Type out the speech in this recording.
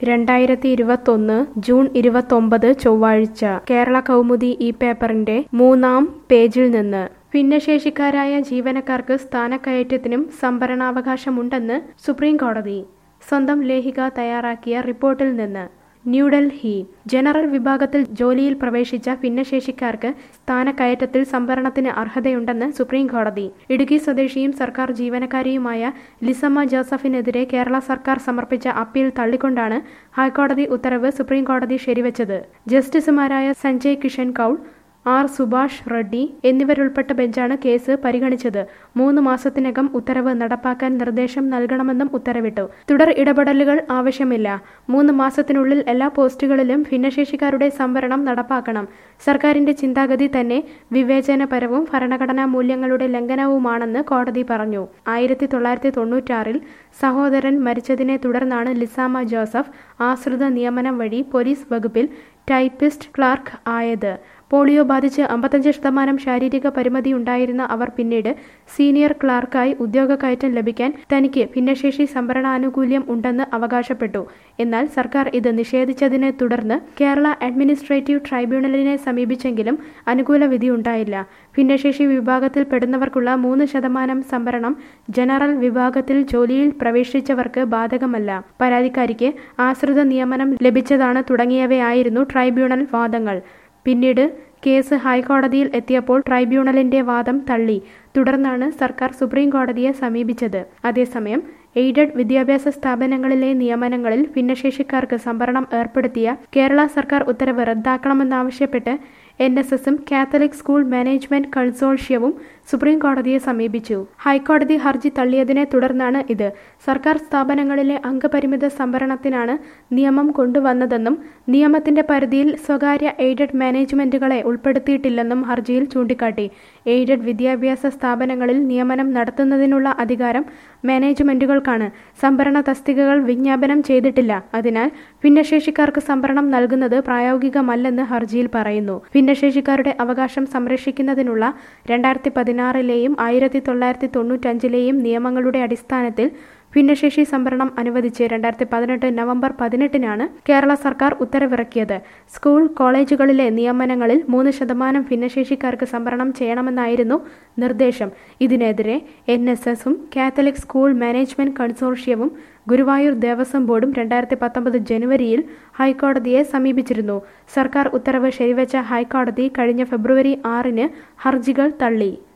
രണ്ടായിരത്തി ഇരുപത്തൊന്ന് ജൂൺ ഇരുപത്തൊമ്പത് ചൊവ്വാഴ്ച കേരള കൗമുദി ഈ പേപ്പറിന്റെ മൂന്നാം പേജിൽ നിന്ന് ഭിന്നശേഷിക്കാരായ ജീവനക്കാർക്ക് സ്ഥാനക്കയറ്റത്തിനും സംഭരണാവകാശമുണ്ടെന്ന് സുപ്രീം കോടതി സ്വന്തം ലേഖിക തയ്യാറാക്കിയ റിപ്പോർട്ടിൽ നിന്ന് ന്യൂഡൽഹി ജനറൽ വിഭാഗത്തിൽ ജോലിയിൽ പ്രവേശിച്ച ഭിന്നശേഷിക്കാർക്ക് സ്ഥാനക്കയറ്റത്തിൽ സംവരണത്തിന് അർഹതയുണ്ടെന്ന് സുപ്രീം കോടതി ഇടുക്കി സ്വദേശിയും സർക്കാർ ജീവനക്കാരിയുമായ ലിസമ്മ ജോസഫിനെതിരെ കേരള സർക്കാർ സമർപ്പിച്ച അപ്പീൽ തള്ളിക്കൊണ്ടാണ് ഹൈക്കോടതി ഉത്തരവ് സുപ്രീം കോടതി ശരിവച്ചത് ജസ്റ്റിസുമാരായ സഞ്ജയ് കിഷൻ കൗൾ ആർ സുഭാഷ് റെഡ്ഡി എന്നിവരുൾപ്പെട്ട ബെഞ്ചാണ് കേസ് പരിഗണിച്ചത് മൂന്ന് മാസത്തിനകം ഉത്തരവ് നടപ്പാക്കാൻ നിർദ്ദേശം നൽകണമെന്നും ഉത്തരവിട്ടു തുടർ ഇടപെടലുകൾ ആവശ്യമില്ല മൂന്ന് മാസത്തിനുള്ളിൽ എല്ലാ പോസ്റ്റുകളിലും ഭിന്നശേഷിക്കാരുടെ സംവരണം നടപ്പാക്കണം സർക്കാരിന്റെ ചിന്താഗതി തന്നെ വിവേചനപരവും ഭരണഘടനാ മൂല്യങ്ങളുടെ ലംഘനവുമാണെന്ന് കോടതി പറഞ്ഞു ആയിരത്തി തൊള്ളായിരത്തി തൊണ്ണൂറ്റാറിൽ സഹോദരൻ മരിച്ചതിനെ തുടർന്നാണ് ലിസാമ ജോസഫ് ആശ്രിത നിയമനം വഴി പോലീസ് വകുപ്പിൽ ടൈപ്പിസ്റ്റ് ക്ലാർക്ക് ആയത് പോളിയോ ബാധിച്ച് അമ്പത്തഞ്ച് ശതമാനം ശാരീരിക പരിമിതിയുണ്ടായിരുന്ന അവർ പിന്നീട് സീനിയർ ക്ലാർക്കായി ഉദ്യോഗക്കയറ്റം ലഭിക്കാൻ തനിക്ക് ഭിന്നശേഷി സംവരണാനുകൂല്യം ഉണ്ടെന്ന് അവകാശപ്പെട്ടു എന്നാൽ സർക്കാർ ഇത് നിഷേധിച്ചതിനെ തുടർന്ന് കേരള അഡ്മിനിസ്ട്രേറ്റീവ് ട്രൈബ്യൂണലിനെ സമീപിച്ചെങ്കിലും അനുകൂല വിധിയുണ്ടായില്ല ഭിന്നശേഷി വിഭാഗത്തിൽ പെടുന്നവർക്കുള്ള മൂന്ന് ശതമാനം സംവരണം ജനറൽ വിഭാഗത്തിൽ ജോലിയിൽ പ്രവേശിച്ചവർക്ക് ബാധകമല്ല പരാതിക്കാരിക്ക് ആശ്രിത നിയമനം ലഭിച്ചതാണ് തുടങ്ങിയവയായിരുന്നു ട്രൈബ്യൂണൽ വാദങ്ങൾ പിന്നീട് കേസ് ഹൈക്കോടതിയിൽ എത്തിയപ്പോൾ ട്രൈബ്യൂണലിന്റെ വാദം തള്ളി തുടർന്നാണ് സർക്കാർ സുപ്രീം കോടതിയെ സമീപിച്ചത് അതേസമയം എയ്ഡഡ് വിദ്യാഭ്യാസ സ്ഥാപനങ്ങളിലെ നിയമനങ്ങളിൽ ഭിന്നശേഷിക്കാർക്ക് സംവരണം ഏർപ്പെടുത്തിയ കേരള സർക്കാർ ഉത്തരവ് റദ്ദാക്കണമെന്നാവശ്യപ്പെട്ട് എൻ എസ് എസും കാത്തലിക് സ്കൂൾ മാനേജ്മെന്റ് കൺസോർഷ്യവും സുപ്രീം കോടതിയെ സമീപിച്ചു ഹൈക്കോടതി ഹർജി തള്ളിയതിനെ തുടർന്നാണ് ഇത് സർക്കാർ സ്ഥാപനങ്ങളിലെ അംഗപരിമിത സംവരണത്തിനാണ് നിയമം കൊണ്ടുവന്നതെന്നും നിയമത്തിന്റെ പരിധിയിൽ സ്വകാര്യ എയ്ഡഡ് മാനേജ്മെന്റുകളെ ഉൾപ്പെടുത്തിയിട്ടില്ലെന്നും ഹർജിയിൽ ചൂണ്ടിക്കാട്ടി എയ്ഡഡ് വിദ്യാഭ്യാസ സ്ഥാപനങ്ങളിൽ നിയമനം നടത്തുന്നതിനുള്ള അധികാരം മാനേജ്മെന്റുകൾക്കാണ് സംഭരണ തസ്തികകൾ വിജ്ഞാപനം ചെയ്തിട്ടില്ല അതിനാൽ ഭിന്നശേഷിക്കാർക്ക് സംവരണം നൽകുന്നത് പ്രായോഗികമല്ലെന്ന് ഹർജിയിൽ പറയുന്നു ഭിന്നശേഷിക്കാരുടെ അവകാശം സംരക്ഷിക്കുന്നതിനുള്ള രണ്ടായിരത്തി പതിനാറിലെയും ആയിരത്തി തൊള്ളായിരത്തി തൊണ്ണൂറ്റഞ്ചിലെയും നിയമങ്ങളുടെ അടിസ്ഥാനത്തിൽ ഭിന്നശേഷി സംവരണം അനുവദിച്ച് രണ്ടായിരത്തി പതിനെട്ട് നവംബർ പതിനെട്ടിനാണ് കേരള സർക്കാർ ഉത്തരവിറക്കിയത് സ്കൂൾ കോളേജുകളിലെ നിയമനങ്ങളിൽ മൂന്ന് ശതമാനം ഭിന്നശേഷിക്കാർക്ക് സംവരണം ചെയ്യണമെന്നായിരുന്നു നിർദ്ദേശം ഇതിനെതിരെ എൻ എസ് എസും കാത്തലിക് സ്കൂൾ മാനേജ്മെന്റ് കൺസോർഷ്യവും ഗുരുവായൂർ ദേവസ്വം ബോർഡും രണ്ടായിരത്തി പത്തൊമ്പത് ജനുവരിയിൽ ഹൈക്കോടതിയെ സമീപിച്ചിരുന്നു സർക്കാർ ഉത്തരവ് ശരിവച്ച ഹൈക്കോടതി കഴിഞ്ഞ ഫെബ്രുവരി ആറിന് ഹർജികൾ തള്ളി